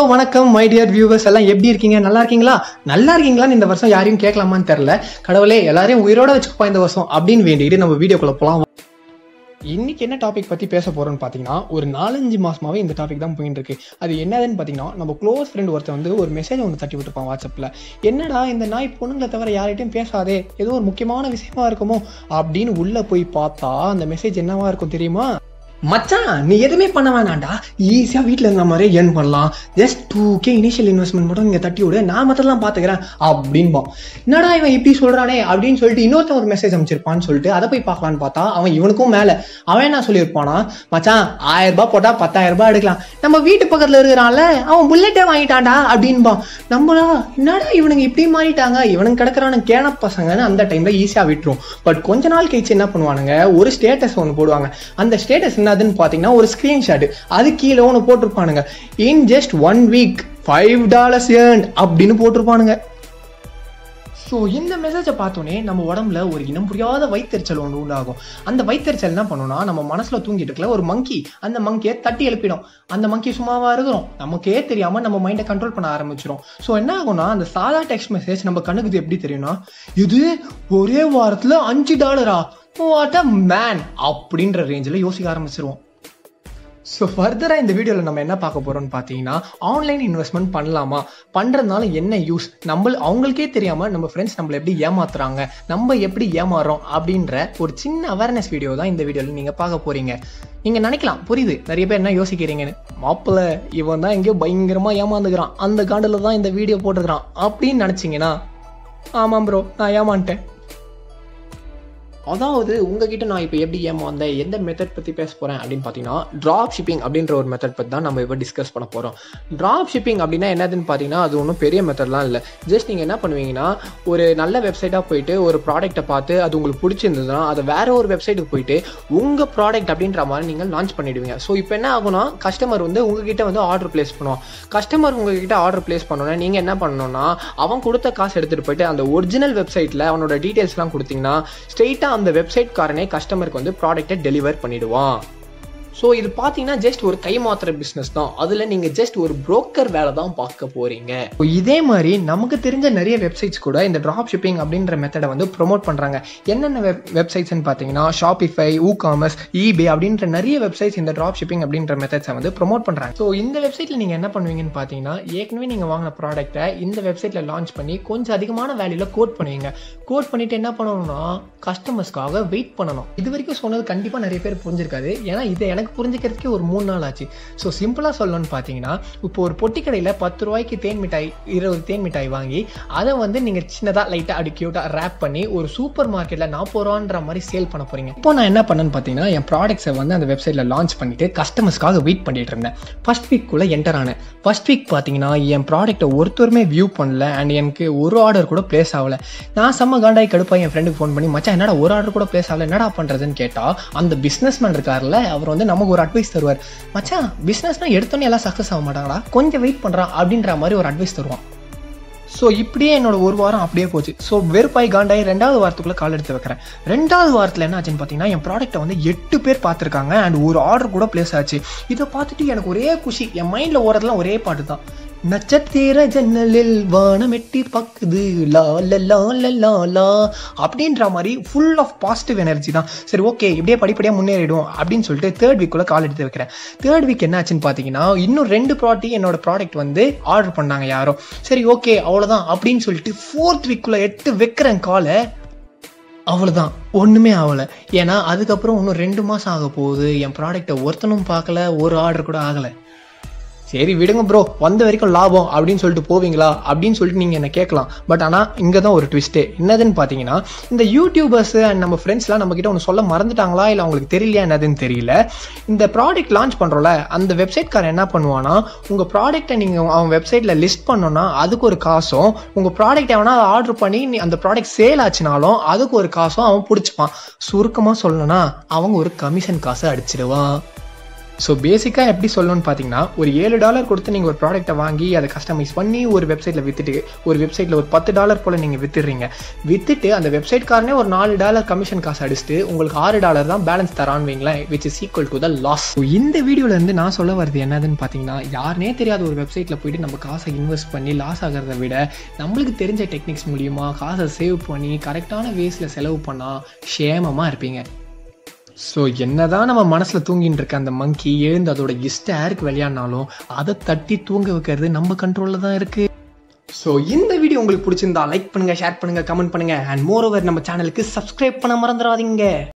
வணக்கம் my dear viewers எல்லாம் எப்படி இருக்கீங்க நல்லா இருக்கீங்களா நல்லா இருக்கீங்களான்னு இந்த வருஷம் யாரையும் கேட்கலாமான்னு தெரியல கடவுளே எல்லாரையும் உயிரோட வச்சுக்கப்பா இந்த வருஷம் அப்படின்னு வேண்டிட்டு நம்ம வீடியோக்குள்ள போலாம் இன்னைக்கு என்ன டாபிக் பத்தி பேச போறோம்னு பாத்தீங்கன்னா ஒரு நாலஞ்சு மாசமாவே இந்த டாபிக் தான் போயிட்டு இருக்கு அது என்னதுன்னு பாத்தீங்கன்னா நம்ம க்ளோஸ் ஃப்ரெண்ட் ஒருத்தன் வந்து ஒரு மெசேஜ் ஒன்று தட்டி விட்டுருப்பான் வாட்ஸ்அப்ல என்னடா இந்த நாய் பொண்ணுங்களை தவிர யார்கிட்டயும் பேசாதே ஏதோ ஒரு முக்கியமான விஷயமா இருக்குமோ அப்படின்னு உள்ள போய் பார்த்தா அந்த மெசேஜ் என்னவா இருக்கும் தெரியுமா மச்சான் நீ எதுவுமே பண்ண வேணாம்டா ஈஸியா வீட்ல இருந்த மாதிரியே ஏர்ன் பண்ணலாம் just two K initial investment மட்டும் நீங்க தட்டி விடு நான் மத்தெல்லாம் பாத்துக்கிறேன் அப்படின்பான் என்னடா இவன் இப்படி சொல்றானே அப்படின்னு சொல்லிட்டு இன்னொருத்தன் ஒரு மெசேஜ் அமைச்சிருப்பான்னு சொல்லிட்டு அதை போய் பார்க்கலான்னு பார்த்தா அவன் இவனுக்கும் மேல அவன் என்ன சொல்லியிருப்பானா மச்சான் ஆயிரம் ரூபாய் போட்டா பத்தாயிரம் ரூபாய் எடுக்கலாம் நம்ம வீட்டு பக்கத்துல இருக்கிறான்ல அவன் புல்லட்டே வாங்கிட்டான்டா அப்படின்பான் நம்மளா என்னடா இவனுங்க இப்படி மாறிட்டாங்க இவனுங்க கிடக்குறானு கேன பசங்கன்னு அந்த டைம்ல ஈஸியா விட்டுரும் பட் கொஞ்ச நாள் கழிச்சு என்ன பண்ணுவானுங்க ஒரு ஸ்டேட்டஸ் ஒன்று போடுவாங்க அந்த ஸ்டேட்டஸ் என்னதுன்னு பார்த்தீங்கன்னா ஒரு ஸ்கிரீன்ஷாட் அது கீழே ஒன்று போட்டிருப்பானுங்க in just one week five dollars earn அப்படின்னு போட்டிருப்பானுங்க ஸோ இந்த மெசேஜை பார்த்தோன்னே நம்ம உடம்புல ஒரு இனம் புரியாத வயிற்றுச்சல் ஒன்று உண்டாகும் அந்த வயிற்றுச்சல் என்ன பண்ணுன்னா நம்ம மனசுல தூங்கிட்டு இருக்கல ஒரு மங்கி அந்த மங்கியை தட்டி எழுப்பிடும் அந்த மங்கி சும்மாவா இருக்கிறோம் நமக்கே தெரியாம நம்ம மைண்டை கண்ட்ரோல் பண்ண ஆரம்பிச்சிடும் ஸோ என்ன ஆகும்னா அந்த சாதா டெக்ஸ்ட் மெசேஜ் நம்ம கண்ணுக்கு இது எப்படி தெரியும்னா இது ஒரே வாரத்துல அஞ்சு டாலரா வாட் அ மேன் அப்படின்ற ரேஞ்சில் யோசிக்க ஆரம்பிச்சிருவோம் ஸோ ஃபர்தராக இந்த வீடியோவில் நம்ம என்ன பார்க்க போகிறோம்னு பார்த்தீங்கன்னா ஆன்லைன் இன்வெஸ்ட்மெண்ட் பண்ணலாமா பண்ணுறதுனால என்ன யூஸ் நம்ம அவங்களுக்கே தெரியாமல் நம்ம ஃப்ரெண்ட்ஸ் நம்மளை எப்படி ஏமாத்துறாங்க நம்ம எப்படி ஏமாறுறோம் அப்படின்ற ஒரு சின்ன அவேர்னஸ் வீடியோ தான் இந்த வீடியோவில் நீங்கள் பார்க்க போகிறீங்க நீங்கள் நினைக்கலாம் புரியுது நிறைய பேர் என்ன யோசிக்கிறீங்கன்னு மாப்பிள்ள இவன் தான் எங்கேயோ பயங்கரமாக ஏமாந்துக்கிறான் அந்த காண்டில் தான் இந்த வீடியோ போட்டுக்கிறான் அப்படின்னு நினச்சிங்கன்னா ஆமாம் ப்ரோ நான் ஏமான்ட்டேன் அதாவது உங்ககிட்ட நான் இப்போ எப்படி ஏமாந்தேன் எந்த மெத்தட் பற்றி பேச போகிறேன் அப்படின்னு பார்த்தீங்கன்னா ட்ராப் ஷிப்பிங் அப்படின்ற ஒரு மெத்தட் பற்றி தான் நம்ம இப்போ டிஸ்கஸ் பண்ண போகிறோம் ட்ராப் ஷிப்பிங் அப்படின்னா என்னதுன்னு பார்த்தீங்கன்னா அது ஒன்றும் பெரிய மெத்தட்லாம் இல்லை ஜஸ்ட் நீங்கள் என்ன பண்ணுவீங்கன்னா ஒரு நல்ல வெப்சைட்டாக போயிட்டு ஒரு ப்ராடக்ட்டை பார்த்து அது உங்களுக்கு பிடிச்சிருந்ததுன்னா அதை வேற ஒரு வெப்சைட்டுக்கு போயிட்டு உங்கள் ப்ராடக்ட் அப்படின்ற மாதிரி நீங்கள் லான்ச் பண்ணிடுவீங்க ஸோ இப்போ என்ன ஆகும்னா கஸ்டமர் வந்து உங்ககிட்ட வந்து ஆர்டர் பிளேஸ் பண்ணுவான் கஸ்டமர் உங்ககிட்ட ஆர்டர் பிளேஸ் பண்ணோன்னா நீங்கள் என்ன பண்ணணும்னா அவன் கொடுத்த காசு எடுத்துகிட்டு போயிட்டு அந்த ஒரிஜினல் வெப்சைட்டில் அவனோட டீட்டெயில்ஸ்லாம் கொடுத்தீங்கன்னா ஸ்ட்ரெயிட்டாக அந்த வெப்சைட் காரனே கஸ்டமருக்கு வந்து ப்ராடக்ட்டை டெலிவர் பண்ணிடுவான் ஸோ இது பார்த்தீங்கன்னா ஜஸ்ட் ஒரு கைமாத்துற பிஸ்னஸ் தான் அதில் நீங்கள் ஜஸ்ட் ஒரு புரோக்கர் வேலை தான் பார்க்க போறீங்க இதே மாதிரி நமக்கு தெரிஞ்ச நிறைய வெப்சைட்ஸ் கூட இந்த ட்ராப் ஷிப்பிங் அப்படின்ற மெத்தடை வந்து ப்ரொமோட் பண்ணுறாங்க என்னென்ன வெப் வெப்சைட்ஸ்னு பார்த்தீங்கன்னா ஷாப்பிஃபை ஊ காமர்ஸ் ஈபே அப்படின்ற நிறைய வெப்சைட்ஸ் இந்த ட்ராப் ஷிப்பிங் அப்படின்ற மெத்தட்ஸை வந்து ப்ரொமோட் பண்ணுறாங்க ஸோ இந்த வெப்சைட்டில் நீங்கள் என்ன பண்ணுவீங்கன்னு பார்த்தீங்கன்னா ஏற்கனவே நீங்கள் வாங்கின ப்ராடக்ட்டை இந்த வெப்சைட்டில் லான்ச் பண்ணி கொஞ்சம் அதிகமான வேல்யூவில் கோட் பண்ணுவீங்க கோட் பண்ணிட்டு என்ன பண்ணணும்னா கஸ்டமர்ஸ்க்காக வெயிட் பண்ணணும் இது வரைக்கும் சொன்னது கண்டிப்பாக நிறைய பேர் புரிஞ்சிருக்காது ஏன்னா இதை எனக்கு புரிஞ்சுக்கிறதுக்கே ஒரு மூணு நாள் ஆச்சு ஸோ சிம்பிளாக சொல்லணும்னு பார்த்தீங்கன்னா இப்போ ஒரு பொட்டி கடையில் பத்து ரூபாய்க்கு தேன் மிட்டாய் இருபது தேன் மிட்டாய் வாங்கி அதை வந்து நீங்கள் சின்னதாக லைட்டாக அடி க்யூட்டாக ரேப் பண்ணி ஒரு சூப்பர் மார்க்கெட்டில் நாற்பது ரூபான்ற மாதிரி சேல் பண்ண போகிறீங்க இப்போ நான் என்ன பண்ணேன்னு பார்த்தீங்கன்னா என் ப்ராடக்ட்ஸை வந்து அந்த வெப்சைட்டில் லான்ச் பண்ணிட்டு கஸ்டமர்ஸ்க்காக வெயிட் பண்ணிட்டு இருந்தேன் ஃபர்ஸ்ட் வீக்குள்ளே என்டர் ஆனேன் ஃபர்ஸ்ட் வீக் பார்த்தீங்கன்னா என் ப்ராடக்ட்டை ஒருத்தருமே வியூ பண்ணல அண்ட் எனக்கு ஒரு ஆர்டர் கூட பிளேஸ் ஆகல நான் செம்ம காண்டாய் கடுப்பா என் ஃப்ரெண்டுக்கு ஃபோன் பண்ணி மச்சான் என்னடா ஒரு ஆர்டர் கூட பிளேஸ் ஆகல என்னடா பண்ணுறதுன்னு கேட்டால் அந்த பிஸ்னஸ் மேன் இருக்கார்ல அவர் வந்து நமக்கு ஒரு அட்வைஸ் தருவார் மச்சான் பிஸ்னஸ்னா எடுத்தோன்னே எல்லாம் சக்ஸஸ் ஆக மாட்டாங்களா கொஞ்சம் வெயிட் பண்ணுறான் அப்படின்ற மாதிரி ஒரு அட்வைஸ் தருவான் ஸோ இப்படியே என்னோட ஒரு வாரம் அப்படியே போச்சு ஸோ வெறுப்பாய் காண்டாய் ரெண்டாவது வாரத்துக்குள்ள கால் எடுத்து வைக்கிறேன் ரெண்டாவது வாரத்தில் என்ன ஆச்சுன்னு பார்த்தீங்கன்னா என் ப்ராடக்ட்டை வந்து எட்டு பேர் பார்த்துருக்காங்க அண்ட் ஒரு ஆர்டர் கூட பிளேஸ் ஆச்சு இதை பார்த்துட்டு எனக்கு ஒரே குஷி என் மைண்டில் ஓரதெல்லாம் ஒரே பாட்டு தான் நட்சத்திர ஜன்னலில் வானம் எட்டி பக்குது லா லா லா லா லா லா அப்படின்ற மாதிரி ஃபுல் ஆஃப் பாசிட்டிவ் எனர்ஜி தான் சரி ஓகே இப்படியே படிப்படியாக முன்னேறிடும் அப்படின்னு சொல்லிட்டு தேர்ட் வீக்குள்ள கால் எடுத்து வைக்கிறேன் தேர்ட் வீக் என்ன ஆச்சுன்னு பார்த்தீங்கன்னா இன்னும் ரெண்டு ப்ராட்டி என்னோட ப்ராடக்ட் வந்து ஆர்டர் பண்ணாங்க யாரும் சரி ஓகே அவ்வளோதான் அப்படின்னு சொல்லிட்டு ஃபோர்த் வீக்குள்ள எட்டு வைக்கிறேன் காலை அவ்வளோதான் ஒன்றுமே ஆகலை ஏன்னா அதுக்கப்புறம் இன்னும் ரெண்டு மாதம் ஆக போகுது என் ப்ராடக்ட்டை ஒருத்தனும் பார்க்கல ஒரு ஆர்டர் கூட ஆகலை சரி விடுங்க ப்ரோ வந்த வரைக்கும் லாபம் அப்படின்னு சொல்லிட்டு போவீங்களா அப்படின்னு சொல்லிட்டு நீங்கள் என்ன கேட்கலாம் பட் ஆனால் இங்கே தான் ஒரு ட்விஸ்ட்டே என்னதுன்னு பார்த்தீங்கன்னா இந்த யூடியூபர்ஸ் அண்ட் நம்ம ஃப்ரெண்ட்ஸ்லாம் நம்ம கிட்ட ஒன்று சொல்ல மறந்துட்டாங்களா இல்லை அவங்களுக்கு தெரியலையா என்னதுன்னு தெரியல இந்த ப்ராடக்ட் லான்ச் பண்ணுறோம்ல அந்த வெப்சைட்காரன் என்ன பண்ணுவானா உங்கள் ப்ராடக்ட்டை நீங்கள் அவன் வெப்சைட்டில் லிஸ்ட் பண்ணோன்னா அதுக்கு ஒரு காசும் உங்கள் ப்ராடக்ட் எவனா ஆர்டர் பண்ணி நீ அந்த ப்ராடக்ட் சேல் ஆச்சுனாலும் அதுக்கு ஒரு காசும் அவன் பிடிச்சிப்பான் சுருக்கமாக சொல்லணும்னா அவங்க ஒரு கமிஷன் காசை அடிச்சிடுவான் ஸோ பேசிக்காக எப்படி சொல்லணும்னு பார்த்தீங்கன்னா ஒரு ஏழு டாலர் கொடுத்து நீங்கள் ஒரு ப்ராடக்ட்டை வாங்கி அதை கஸ்டமைஸ் பண்ணி ஒரு வெப்சைட்டில் விற்றுட்டு ஒரு வெப்சைட்டில் ஒரு பத்து டாலர் போல் நீங்கள் வித்துடுறீங்க விற்றுட்டு அந்த வெப்சைட்காரனே ஒரு நாலு டாலர் கமிஷன் காசு அடிச்சுட்டு உங்களுக்கு ஆறு டாலர் தான் பேலன்ஸ் தரான்னு வைங்களேன் which is equal to the loss இந்த வீடியோல இருந்து நான் சொல்ல வருது என்னதுன்னு பார்த்தீங்கன்னா யாருனே தெரியாத ஒரு வெப்சைட்டில் போயிட்டு நம்ம காசை இன்வெஸ்ட் பண்ணி லாஸ் ஆகிறத விட நம்மளுக்கு தெரிஞ்ச டெக்னிக்ஸ் மூலியமா காசை சேவ் பண்ணி கரெக்டான வேஸில் செலவு பண்ணால் ஷேமமாக இருப்பீங்க ஸோ என்னதான் நம்ம மனசில் தூங்கிட்டு இருக்க அந்த மங்கி எழுந்து அதோட இஷ்ட ஏருக்கு விளையாடினாலும் அதை தட்டி தூங்க வைக்கிறது நம்ம கண்ட்ரோலில் தான் இருக்கு ஸோ இந்த வீடியோ உங்களுக்கு பிடிச்சிருந்தா லைக் பண்ணுங்க ஷேர் பண்ணுங்க கமெண்ட் பண்ணுங்க அண்ட் மோர் ஓவர் நம்ம சேனலுக்கு சப்ஸ்கிரைப் பண்ண மறந்துடாதீங்க